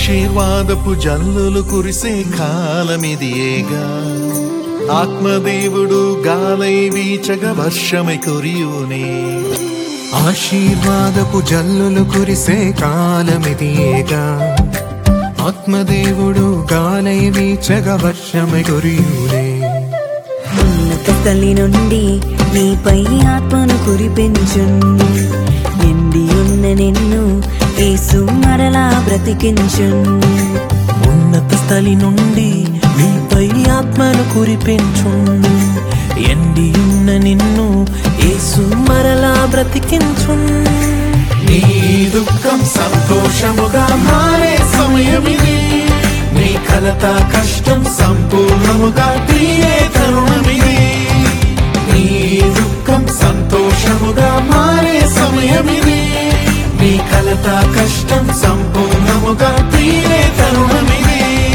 ఆశీర్వాదపు జల్లులు కురిసే కాలమిదియేగా ఆత్మదేవుడు గాలై వీచగ వర్షమై కురియునే ఆశీర్వాదపు జల్లులు కురిసే కాలమిదియేగా ఆత్మదేవుడు గాలై వీచగ వర్షమై కురియునే ఉన్నత స్థలి నుండి నీపై ఆత్మను కురిపించున్ ఎండి ఉన్న నిన్ను యేసు మరలా బ్రతికించున్ ఉన్నత స్థలి నుండి నీపై ఆత్మను కురిపించు ఎండి ఉన్న నిన్ను యేసు మరలా బ్రతికించు నీ దుఃఖం సంతోషముగా మారే సమయమిది నీ కలత కష్టం సంపూర్ణముగా తీరే తరుణమిది నీ దుఃఖం సంతోషముగా మారే సమయమిది నీ కలత కష్టం సంపూర్ణముగా తీరే తరుణమిది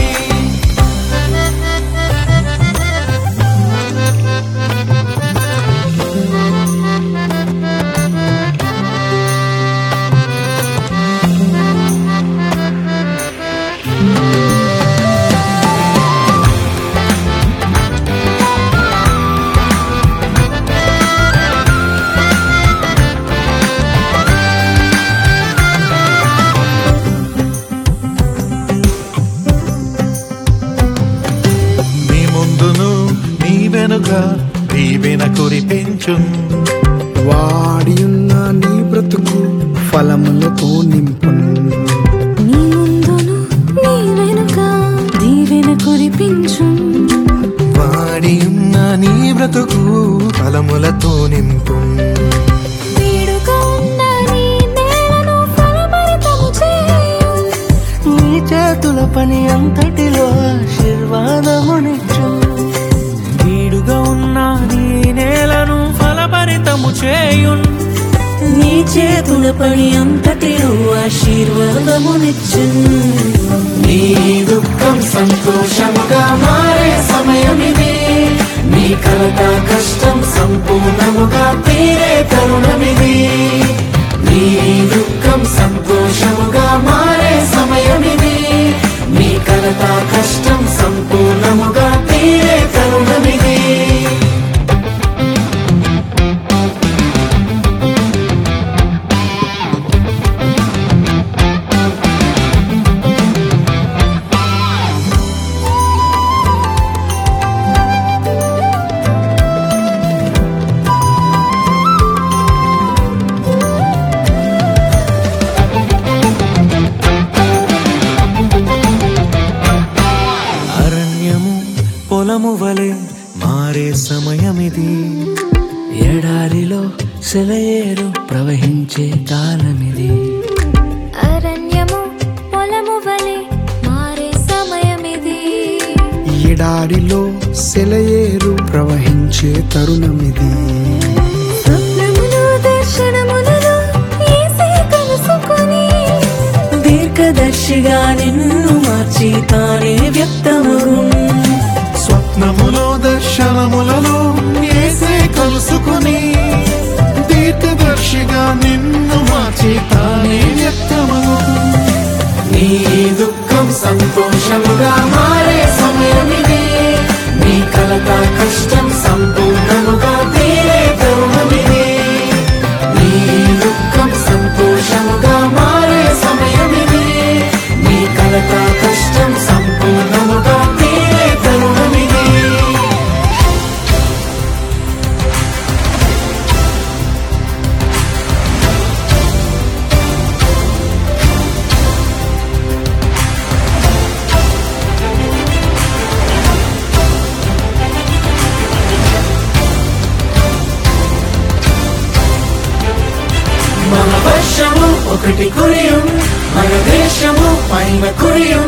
నీ ముందును నీ వెనుక దీవెన కురిపించు వాడియున్న నీ బ్రతుకు ఫలములతో నింపున్ నీ ముందును నీ వెనుక దీవెన కురిపించు వాడి ఉన్న నీ బ్రతుకు ఫలములతో నింపు వీడుగా ఉన్న నీ నేలను ఫలభరితము చేయు నీ చేతుల పని అంతటిలో ఆశీర్వాదమునిచ్చు వీడుగా ఉన్న నీ నేలను ఫలభరితము చేయున్ నీ చేతుల పని అంతటిలో ఆశీర్వాదమునిచ్చు నీ దుఃఖం సంతోషముగా మారే సమయమిది నీ కలత కష్టం సంపూర్ణముగా తీరే తరుణమిది నీ దుఃఖం సంతోషముగా మారే సమయమిది నీ కలత కష్టం సంపూర్ణముగా తీరే తరుణమిది అరణ్యము పొలము వలె మారే సమయమిది ఎడారిలో సెలయేరు ప్రవహించే కాలమిది అరణ్యము పొలము వలె మారే సమయమిది ఎడారిలో సెలయేరు ప్రవహించే తరుణమిది స్వప్నములు దర్శనములలో యేసే కలుసుకొని దీర్ఘదర్శిగా నిన్ను మార్చి తానే వ్యక్తమగు స్వప్నములో దర్శనములలో ఏసే కలుసుకుని దీర్ఘదర్శిగా నిన్ను మార్చి తానే వ్యక్తమగు నీ దుఃఖం సంతోషముగా మారే సమయమిది నీ కలత కష్టం సంపూర్ణముగా తీరే తరుణమిది నీ దుఃఖం సంతోషముగా మారే సమయమిది నీ కలత కష్టం సంపూర్ణముగా తీరే తరుణమిది మన వర్షము ఒకటి కురియుం మన దేశము పైన కురియుం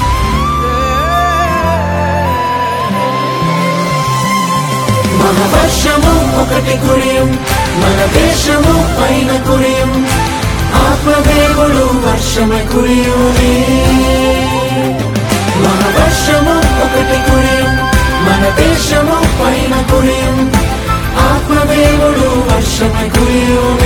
మన వర్షము ఒకటి కురియుం మన దేశము పైన కురియుం ఆత్మదేవుడు వర్షమై కురియునే మన వర్షము ఒకటి కురియుం మన దేశము పైన కురియుం ఆత్మదేవుడు వర్షమై కురియునే